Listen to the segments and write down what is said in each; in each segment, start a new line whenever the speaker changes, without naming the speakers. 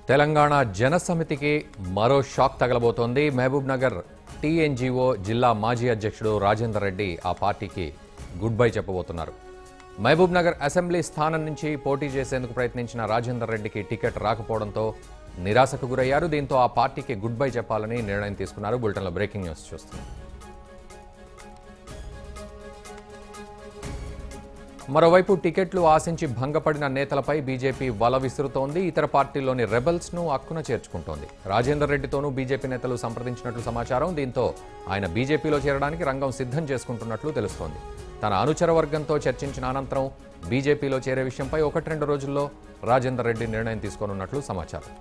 తెలంగాణ జనసమితికి మరో షాక్ తగలబోతోంది మహబూబ్ నగర్ టీఎన్జీఓ జిల్లా మాజీ అధ్యక్షుడు రాజేందర్ రెడ్డి ఆ పార్టీకి గుడ్ బై చెప్పబోతున్నారు మహబూబ్ నగర్ అసెంబ్లీ స్థానం నుంచి పోటీ చేసేందుకు ప్రయత్నించిన రాజేందర్ రెడ్డికి టికెట్ రాకపోవడంతో నిరాశకు గురయ్యారు దీంతో ఆ పార్టీకి గుడ్ బై చెప్పాలని నిర్ణయం తీసుకున్నారు బులెటిన్లో బ్రేకింగ్ న్యూస్ చూస్తున్నాం మరోవైపు టికెట్లు ఆశించి భంగపడిన నేతలపై బీజేపీ వల విసురుతోంది ఇతర పార్టీల్లోని రెబల్స్ ను అక్కున చేర్చుకుంటోంది రాజేందర్ రెడ్డితోనూ బీజేపీ నేతలు సంప్రదించినట్లు సమాచారం దీంతో ఆయన బీజేపీలో చేరడానికి రంగం సిద్ధం చేసుకుంటున్నట్లు తెలుస్తోంది తన అనుచర వర్గంతో చర్చించిన అనంతరం బీజేపీలో చేరే విషయంపై ఒకటి రెండు రోజుల్లో రాజేందర్ రెడ్డి నిర్ణయం తీసుకోనున్నట్లు సమాచారం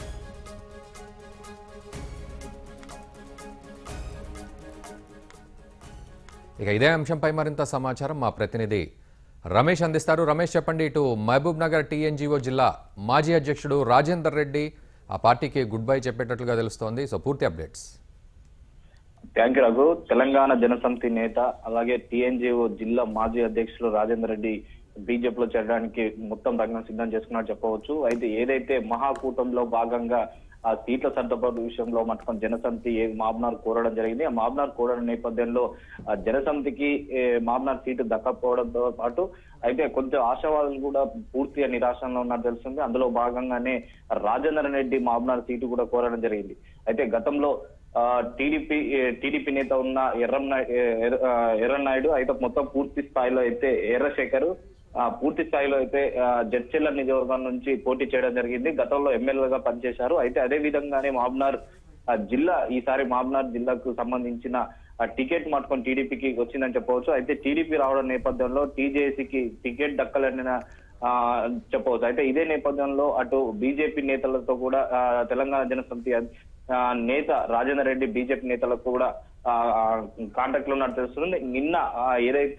ఇక ఇదే అంశంపై మరింత సమాచారం మా ప్రతినిధి రమేష్ అందిస్తారు రమేష్ చెప్పండి ఇటు మహబూబ్ నగర్ టీఎన్జీఓ జిల్లా మాజీ అధ్యక్షుడు రాజేందర్ రెడ్డి ఆ పార్టీకి గుడ్ బై చెప్పేటట్లుగా తెలుస్తోంది సో పూర్తి updates
thank you Raghu Telangana Janasamithi నేత అలాగే టీఎన్జీఓ జిల్లా మాజీ అధ్యక్షులు రాజేందర్ రెడ్డి బీజేపీలో చేరడానికి మొత్తం రంగం సిద్ధం చేసుకున్నట్టు చెప్పవచ్చు అయితే ఏదైతే మహాకూటంలో భాగంగా ఆ సీట్ల సర్దుబాటు విషయంలో మటుకం జనసమితి ఏ మాబ్నార్ కోరడం జరిగింది ఆ మాబ్నార్ కోరడం నేపథ్యంలో ఆ జనసమితికి ఏ, మాబ్నార్ సీటు దక్కకపోవడంతో పాటు అయితే కొంచెం ఆశావాదులు కూడా పూర్తిగా నిరాశలో ఉన్నట్టు తెలుస్తుంది అందులో భాగంగానే రాజేంద్ర రెడ్డి మాబ్నార్ సీటు కూడా కోరడం జరిగింది అయితే గతంలో టీడీపీ టీడీపీ నేత ఉన్న ఎర్రం ఎర్రనాయుడు అయితే మొత్తం పూర్తి స్థాయిలో అయితే ఎర్రశేఖర్ ఆ, పూర్తి స్థాయిలో అయితే ఆ, జడ్చెల్ల నియోజకవర్గం నుంచి పోటీ చేయడం జరిగింది గతంలో ఎమ్మెల్యేగా పనిచేశారు అయితే అదే విధంగానే మాబ్నార్ ఆ, జిల్లా ఈసారి మాబ్నార్ జిల్లాకు సంబంధించిన ఆ, టికెట్ మట్టుకొని టీడీపీకి వచ్చిందని చెప్పవచ్చు అయితే టీడీపీ రావడం నేపథ్యంలో టీజేసీకి టికెట్ దక్కలేని ఆ, చెప్పవచ్చు అయితే ఇదే నేపథ్యంలో అటు బీజేపీ నేతలతో కూడా ఆ, తెలంగాణ జనసమితి ఆ, నేత రాజేందర్ రెడ్డి బీజేపీ నేతలకు కూడా కాంటాక్ట్ లో ఉన్నట్టు తెలుస్తుంది నిన్న ఆ, ఏదైతే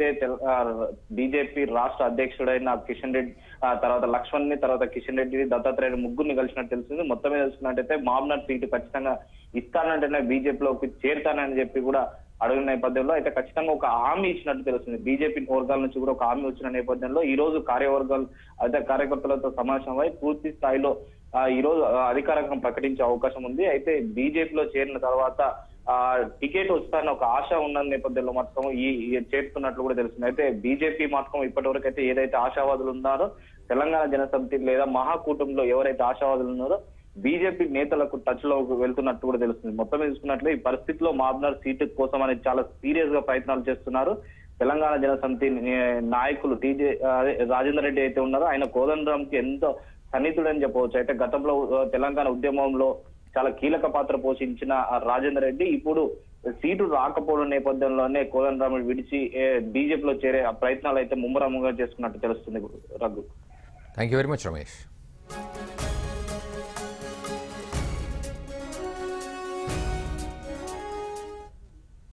బీజేపీ రాష్ట్ర అధ్యక్షుడైన కిషన్ రెడ్డి ఆ, తర్వాత లక్ష్మణ్ ని తర్వాత కిషన్ రెడ్డి దత్తాత్రేయ ముగ్గురిని కలిసినట్టు తెలుస్తుంది మొత్తం మీద తెలుసుకున్నట్టయితే మామ్నార్ సీటు ఖచ్చితంగా ఇస్తానంటేనే బీజేపీలోకి చేరుతానని చెప్పి కూడా అడుగుల నేపథ్యంలో అయితే ఖచ్చితంగా ఒక హామీ ఇచ్చినట్టు తెలుస్తుంది బీజేపీ వర్గాల నుంచి కూడా ఒక హామీ వచ్చిన నేపథ్యంలో ఈ రోజు కార్యవర్గాలు అయితే కార్యకర్తలతో సమావేశమై పూర్తి స్థాయిలో ఆ, ఈ రోజు ఆ, అధికారికంగా ప్రకటించే అవకాశం ఉంది అయితే బీజేపీలో చేరిన తర్వాత ఆ టికెట్ వస్తారని ఒక ఆశ ఉన్న నేపథ్యంలో మాత్రం ఈ ఈ చేరుతున్నట్లు కూడా తెలుస్తుంది అయితే బీజేపీ మాత్రం ఇప్పటి వరకు అయితే ఏదైతే ఆశావాదులు ఉన్నారో తెలంగాణ జనసమితి లేదా మహాకూటమిలో ఎవరైతే ఆశావాదులు ఉన్నారో బీజేపీ నేతలకు టచ్ లో వెళ్తున్నట్టు కూడా తెలుస్తుంది మొత్తం మీద చూసుకున్నట్లే ఈ పరిస్థితిలో మాబ్నార్ సీటు కోసం అనేది చాలా సీరియస్ గా ప్రయత్నాలు చేస్తున్నారు తెలంగాణ జనసమితి నే- నాయకులు టీజే అదే రాజేందర్ రెడ్డి అయితే ఉన్నారో ఆయన కోదండరామ్ కి ఎంతో సన్నిహితుడని చెప్పవచ్చు అయితే గతంలో ఆ, తెలంగాణ ఉద్యమంలో చాలా కీలక పాత్ర పోషించిన ఆ రాజేందర్ రెడ్డి ఇప్పుడు సీటు రాకపోవడం నేపథ్యంలోనే కోదండరామ్ విడిచి బీజేపీలో చేరే ఆ ప్రయత్నాలు అయితే ముమ్మరంగా చేసుకున్నట్టు తెలుస్తుంది Raghu
thank you very much Ramesh